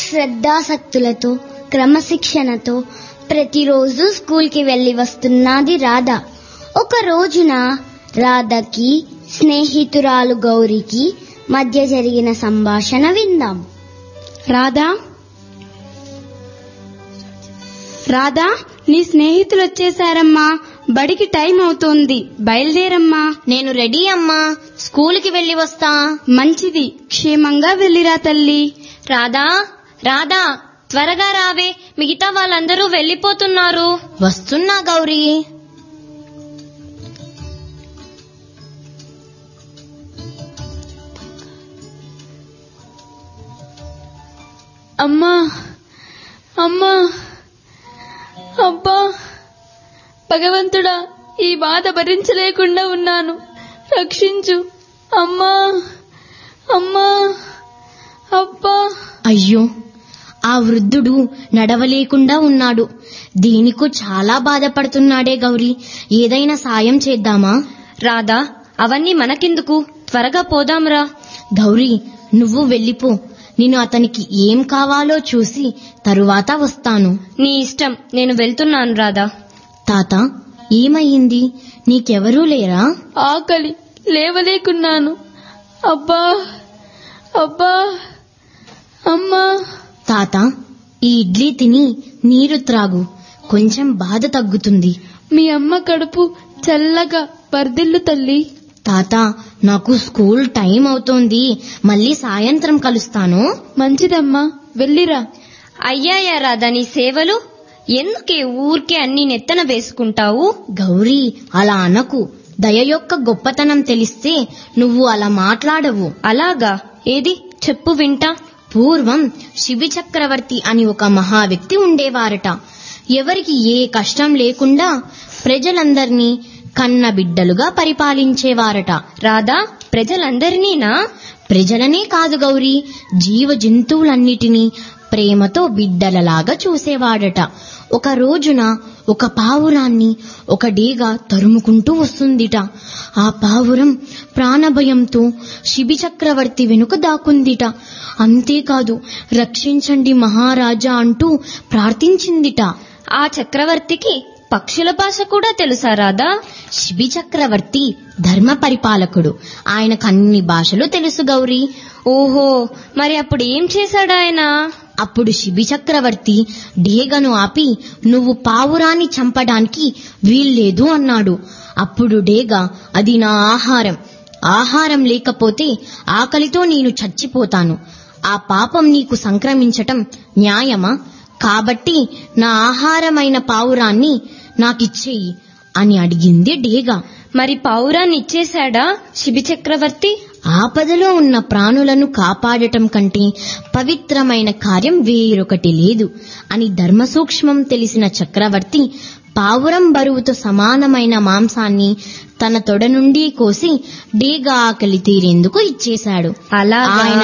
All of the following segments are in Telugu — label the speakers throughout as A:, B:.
A: శ్రద్ధాసక్తులతో క్రమశిక్షణతో ప్రతిరోజు స్కూల్కి వెళ్ళి వస్తున్నది రాధ ఒక రోజున రాధకి స్నేహితురాలు గౌరికి మధ్య జరిగిన సంభాషణ విందాం
B: రాధా రాధా నీ స్నేహితులు వచ్చేసారమ్మా బడికి టైం అవుతోంది బయలుదేరమ్మా
C: నేను రెడీ అమ్మా స్కూల్కి వెళ్ళి వస్తా
B: మంచిది క్షేమంగా వెళ్ళిరా తల్లి
C: రాధా రాధా త్వరగా రావే మిగతా వాళ్ళందరూ వెళ్ళిపోతున్నారు వస్తున్నా గౌరీ
D: అమ్మా అమ్మా అబ్బా భగవంతుడా ఈ బాధ భరించలేకుండా ఉన్నాను రక్షించు అమ్మా అమ్మా అబ్బా
C: అయ్యో ఆ వృద్ధుడు నడవలేకుండా ఉన్నాడు దీనికో చాలా బాధపడుతున్నాడే గౌరీ ఏదైనా సాయం చేద్దామా రాధా అవన్నీ మనకెందుకు త్వరగా పోదాంరా గౌరీ నువ్వు వెళ్ళిపో నేను అతనికి ఏం కావాలో చూసి తరువాత వస్తాను నీ ఇష్టం నేను వెళ్తున్నాను రాధా తాత ఏమయ్యింది నీకెవరూ లేరా
D: ఆకలి లేవలేకున్నాను అబ్బా అబ్బా అమ్మా
C: తాత ఈ ఇడ్లీ తిని నీరు త్రాగు కొంచెం బాధ తగ్గుతుంది
D: మీ అమ్మ కడుపు చల్లగా వర్ధిల్లు తల్లి
C: తాత నాకు స్కూల్ టైం అవుతోంది మళ్ళీ సాయంత్రం కలుస్తాను
D: మంచిదమ్మా వెళ్ళిరా
C: అయ్యాయా రాధా నీ సేవలు ఎందుకే ఊరికే అన్ని నెత్తన వేసుకుంటావు గౌరీ అలా అనకు దయ యొక్క గొప్పతనం తెలిస్తే నువ్వు అలా మాట్లాడవు అలాగా ఏది చెప్పు వింటా పూర్వం శిబి చక్రవర్తి అని ఒక మహా వ్యక్తి ఉండేవారట ఎవరికి ఏ కష్టం లేకుండా ప్రజలందర్నీ కన్న బిడ్డలుగా పరిపాలించేవారట రాధా ప్రజలందరినీనా ప్రజలనే కాదు గౌరీ జీవ జంతువులన్నిటినీ ప్రేమతో బిడ్డలలాగా చూసేవాడట ఒక రోజున ఒక పావురాన్ని ఒక డేగ తరుముకుంటూ వస్తుందిట ఆ పావురం ప్రాణభయంతో శిబి చక్రవర్తి వెనుక దాక్కుందిట అంతేకాదు రక్షించండి మహారాజా అంటూ ప్రార్థించిందిట ఆ చక్రవర్తికి పక్షుల భాష కూడా తెలుసా రాదా శిబి చక్రవర్తి ధర్మ పరిపాలకుడు ఆయనకు అన్ని భాషలు తెలుసు గౌరీ ఓహో మరి అప్పుడు ఏం చేశాడు ఆయన అప్పుడు శిబి చక్రవర్తి డేగను ఆపి నువ్వు పావురాన్ని చంపడానికి వీల్లేదు అన్నాడు అప్పుడు డేగ అది నా ఆహారం ఆహారం లేకపోతే ఆకలితో నేను చచ్చిపోతాను ఆ పాపం నీకు సంక్రమించటం న్యాయమా కాబట్టి నా ఆహారమైన పావురాన్ని నాకిచ్చేయి అని అడిగింది డేగ మరి పావురాన్ని ఇచ్చేశాడా శిబి చక్రవర్తి ఆపదలో ఉన్న ప్రాణులను కాపాడటం కంటే పవిత్రమైన కార్యం వేరొకటి లేదు అని ధర్మ సూక్ష్మం తెలిసిన చక్రవర్తి పావురం బరువుతో సమానమైన మాంసాన్ని తన తొడ నుండి కోసి డేగ ఆకలి తీరేందుకు ఇచ్చేశాడు అలా ఆయన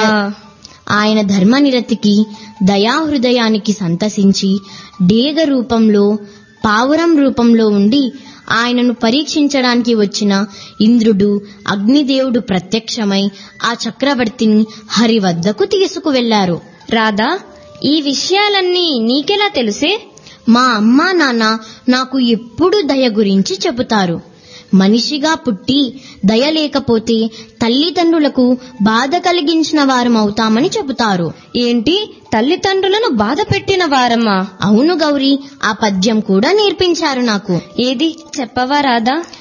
C: ఆయన ధర్మనిరతికి దయాహృదయానికి సంతసించి డేగ రూపంలో పావురం రూపంలో ఉండి ఆయనను పరీక్షించడానికి వచ్చిన ఇంద్రుడు అగ్నిదేవుడు ప్రత్యక్షమై ఆ చక్రవర్తిని హరి వద్దకు తీసుకువెళ్లారు రాధా ఈ విషయాలన్నీ నీకెలా తెలుసే మా అమ్మా నాన్న నాకు ఎప్పుడు దయ గురించి చెబుతారు మనిషిగా పుట్టి దయ లేకపోతే తల్లిదండ్రులకు బాధ కలిగించిన వారమవుతామని చెబుతారు ఏంటి తల్లిదండ్రులను బాధ పెట్టిన వారమా అవును గౌరీ ఆ పద్యం కూడా నేర్పించారు నాకు ఏది చెప్పవా రాదా